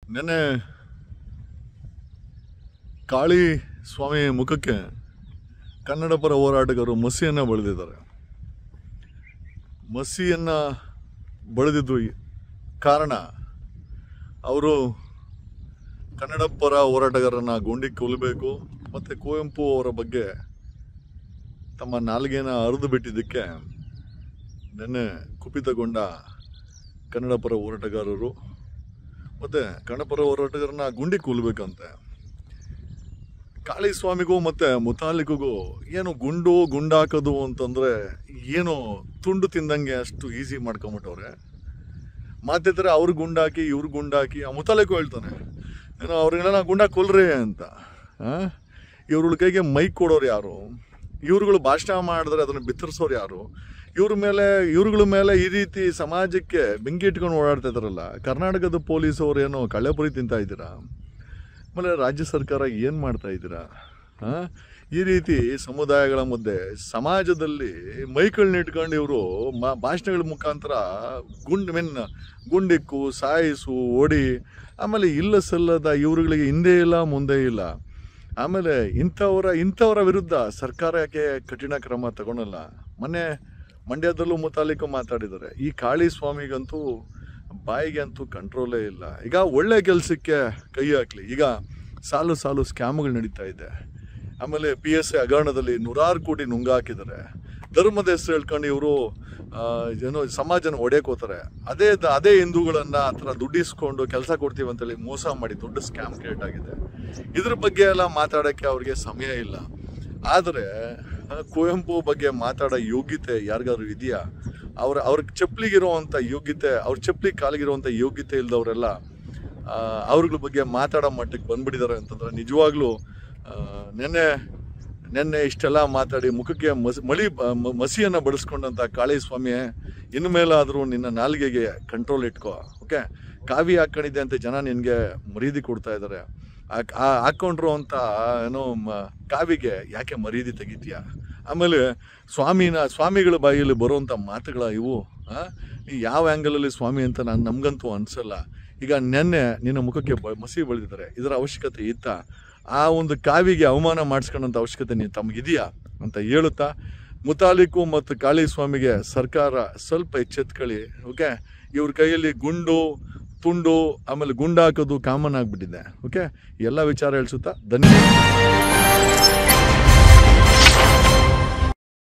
ನೆನ್ನೆ ಕಾಳಿ ಸ್ವಾಮಿ ಮುಖಕ್ಕೆ ಕನ್ನಡ ಪರ ಹೋರಾಟಗಾರರು ಮಸಿಯನ್ನು ಬಳಿದಿದ್ದಾರೆ ಮಸಿಯನ್ನು ಬಳಿದಿದ್ದು ಈ- ಕಾರಣ ಅವರು ಕನ್ನಡ ಪರ ಹೋರಾಟಗಾರರನ್ನ ಗುಂಡಿ ಕೊಲ್ಲಬೇಕು ಮತ್ತು ಕುವೆಂಪು ಅವರ ಬಗ್ಗೆ ತಮ್ಮ ನಾಲಿಗೆನ ಅರಿದು ಬಿಟ್ಟಿದ್ದಕ್ಕೆ ನಿನ್ನೆ ಕುಪಿತಗೊಂಡ ಕನ್ನಡ ಪರ ಹೋರಾಟಗಾರರು ಮತ್ತು ಕನ್ನಡ ಪರ ಹೋರಾಟಗಾರನ ಗುಂಡಿ ಕೊಲ್ಲಬೇಕಂತೆ ಕಾಳಿ ಸ್ವಾಮಿಗೂ ಮತ್ತು ಮುತಾಲಿಕ್ಗೂ ಏನು ಗುಂಡು ಗುಂಡಾಕೋದು ಅಂತಂದರೆ ಏನು ತುಂಡು ತಿಂದಂಗೆ ಅಷ್ಟು ಈಸಿ ಮಾಡ್ಕೊಂಬಿಟ್ಟವ್ರೆ ಮಾತಿದ್ರೆ ಅವ್ರು ಗುಂಡಾಕಿ ಇವ್ರು ಗುಂಡಾಕಿ ಆ ಮುತಾಲಿಕು ಹೇಳ್ತಾನೆ ಏನೋ ಅವ್ರಿಗೆಲ್ಲ ಗುಂಡ ಕೊಲ್ರಿ ಅಂತ ಇವ್ರ ಕೈಗೆ ಮೈಕ್ ಕೊಡೋರು ಯಾರು ಇವ್ರುಗಳು ಭಾಷಣ ಮಾಡಿದ್ರೆ ಅದನ್ನು ಬಿತ್ತರಿಸೋರು ಯಾರು ಇವ್ರ ಮೇಲೆ ಇವ್ರುಗಳ ಮೇಲೆ ಈ ರೀತಿ ಸಮಾಜಕ್ಕೆ ಬೆಂಕಿ ಇಟ್ಕೊಂಡು ಓಡಾಡ್ತಾ ಇದಾರಲ್ಲ ಕರ್ನಾಟಕದ ಪೊಲೀಸ್ ಅವ್ರು ಏನೋ ಕಳ್ಳೆಪುರಿ ತಿಂತಾ ಇದ್ದೀರಾ ಆಮೇಲೆ ರಾಜ್ಯ ಸರ್ಕಾರ ಏನು ಮಾಡ್ತಾ ಇದ್ದೀರಾ ಆ? ಈ ರೀತಿ ಸಮುದಾಯಗಳ ಮಧ್ಯೆ ಸಮಾಜದಲ್ಲಿ ಮೈಕಳನ್ನ ಇಟ್ಕೊಂಡು ಇವರು ಮಾ ಭಾಷಣಗಳ ಮುಖಾಂತರ ಗುಂಡ್ ಮೆನ್ ಗುಂಡಿಕ್ಕು ಸಾಯಿಸು ಓಡಿ ಆಮೇಲೆ ಇಲ್ಲ ಸಲ್ಲದ ಇವ್ರುಗಳಿಗೆ ಹಿಂದೆ ಇಲ್ಲ ಮುಂದೆ ಇಲ್ಲ ಆಮೇಲೆ ಇಂಥವರ ಇಂಥವರ ವಿರುದ್ಧ ಸರ್ಕಾರ ಯಾಕೆ ಕಠಿಣ ಕ್ರಮ ತಗೊಳಲ್ಲ ಮೊನ್ನೆ ಮಂಡ್ಯದಲ್ಲೂ ಮುತಾಲಿಕ ಮಾತಾಡಿದ್ದಾರೆ ಈ ಕಾಳಿ ಸ್ವಾಮಿಗಂತೂ ಬಾಯಿಗೆ ಅಂತೂ ಕಂಟ್ರೋಲೇ ಇಲ್ಲ ಈಗ ಒಳ್ಳೆ ಕೆಲಸಕ್ಕೆ ಕೈ ಹಾಕ್ಲಿ ಈಗ ಸಾಲು ಸಾಲು ಸ್ಕ್ಯಾಮ್ಗಳು ನಡೀತಾ ಇದೆ ಆಮೇಲೆ ಪಿ ಎಸ್ ಐ ಹಗರಣದಲ್ಲಿ ನೂರಾರು ಕೋಟಿ ನುಂಗಾಕಿದ್ದಾರೆ ಧರ್ಮದ ಹೆಸರು ಹೇಳ್ಕೊಂಡು ಇವರು ಏನೋ ಸಮಾಜನ ಹೊಡೆಯಕ್ಕೆ ಹೋಗ್ತಾರೆ ಅದೇ ದ- ಅದೇ ಹಿಂದೂಗಳನ್ನ ಆ ಥರ ದುಡ್ಡಿಸ್ಕೊಂಡು ಕೆಲಸ ಕೊಡ್ತೀವಿ ಅಂತೇಳಿ ಮೋಸ ಮಾಡಿ ದೊಡ್ಡ ಸ್ಕ್ಯಾಮ್ ಕ್ರಿಯೇಟ್ ಆಗಿದೆ ಇದ್ರ ಬಗ್ಗೆ ಎಲ್ಲ ಮಾತಾಡೋಕ್ಕೆ ಅವ್ರಿಗೆ ಸಮಯ ಇಲ್ಲ ಆದರೆ ಆ, ಕುವೆಂಪು ಬಗ್ಗೆ ಮಾತಾಡೋ ಯೋಗ್ಯತೆ ಯಾರಿಗಾದ್ರು ಇದೆಯಾ ಅವ್ರ ಅವ್ರ ಚಪ್ಪಲಿಗಿರುವಂಥ ಯೋಗ್ಯತೆ ಅವ್ರ ಚಪ್ಪಲಿ ಕಾಲಿಗಿರುವಂಥ ಯೋಗ್ಯತೆ ಇಲ್ದವರೆಲ್ಲ ಅವ್ರಗಳ ಬಗ್ಗೆ ಮಾತಾಡೋ ಮಟ್ಟಕ್ಕೆ ಬಂದ್ಬಿಟ್ಟಿದ್ದಾರೆ ಅಂತಂದ್ರೆ ನಿಜವಾಗ್ಲೂ ಆ, ನೆನ್ನೆ ನೆನ್ನೆ ಇಷ್ಟೆಲ್ಲ ಮಾತಾಡಿ ಮುಖಕ್ಕೆ ಮಸಿ ಮಳಿ ಮ- ಮಸಿಯನ್ನು ಬಡಿಸ್ಕೊಂಡಂಥ ಕಾಳಿ ಸ್ವಾಮಿ ಇನ್ನು ಮೇಲಾದರೂ ನಿನ್ನ ನಾಲಿಗೆಗೆ ಕಂಟ್ರೋಲ್ ಇಟ್ಕೋ ಓಕೆ ಕಾವಿ ಹಾಕೊಂಡಿದ್ದೆ ಅಂತ ಜನ ನಿನಗೆ ಮರ್ಯಾದೆ ಕೊಡ್ತಾ ಇದ್ದಾರೆ ಆ- ಆ ಹಾಕೊಂಡ್ರು ಅಂತ ಏನೋ ಮ- ಕಾವಿಗೆ ಯಾಕೆ ಮರ್ಯಾದೆ ತೆಗಿತೀಯ ಆಮೇಲೆ ಸ್ವಾಮಿನ ಸ್ವಾಮಿಗಳ ಬಾಯಲ್ಲಿ ಬರುವಂಥ ಮಾತುಗಳ ಇವು ಆ? ಈ ಯಾವ ಆ್ಯಂಗಲಲ್ಲಿ ಸ್ವಾಮಿ ಅಂತ ನಾನು ನಮಗಂತೂ ಅನಿಸಲ್ಲ ಈಗ ನೆನ್ನೆ ನಿನ್ನ ಮುಖಕ್ಕೆ ಬ ಮಸಿ ಬೆಳೆದಿದ್ದಾರೆ ಇದರ ಅವಶ್ಯಕತೆ ಇತ್ತಾ ಆ ಒಂದು ಕಾವಿಗೆ ಅವಮಾನ ಮಾಡಿಸ್ಕೊಳ್ಳೋಂಥ ಅವಶ್ಯಕತೆ ನೀವು ತಮಗಿದೆಯಾ ಅಂತ ಹೇಳುತ್ತಾ ಮುತಾಲಿಕು ಮತ್ತು ಕಾಳಿ ಸ್ವಾಮಿಗೆ ಸರ್ಕಾರ ಸ್ವಲ್ಪ ಎಚ್ಚೆತ್ಕೊಳ್ಳಿ ಓಕೆ ಇವ್ರ ಕೈಯಲ್ಲಿ ಗುಂಡು ತುಂಡು ಆಮೇಲೆ ಗುಂಡು ಹಾಕೋದು ಕಾಮನ್ ಆಗಿಬಿಟ್ಟಿದೆ ಓಕೆ ಎಲ್ಲ ವಿಚಾರ ಹೇಳ್ಸುತ್ತಾ ಧನ್ಯವಾದ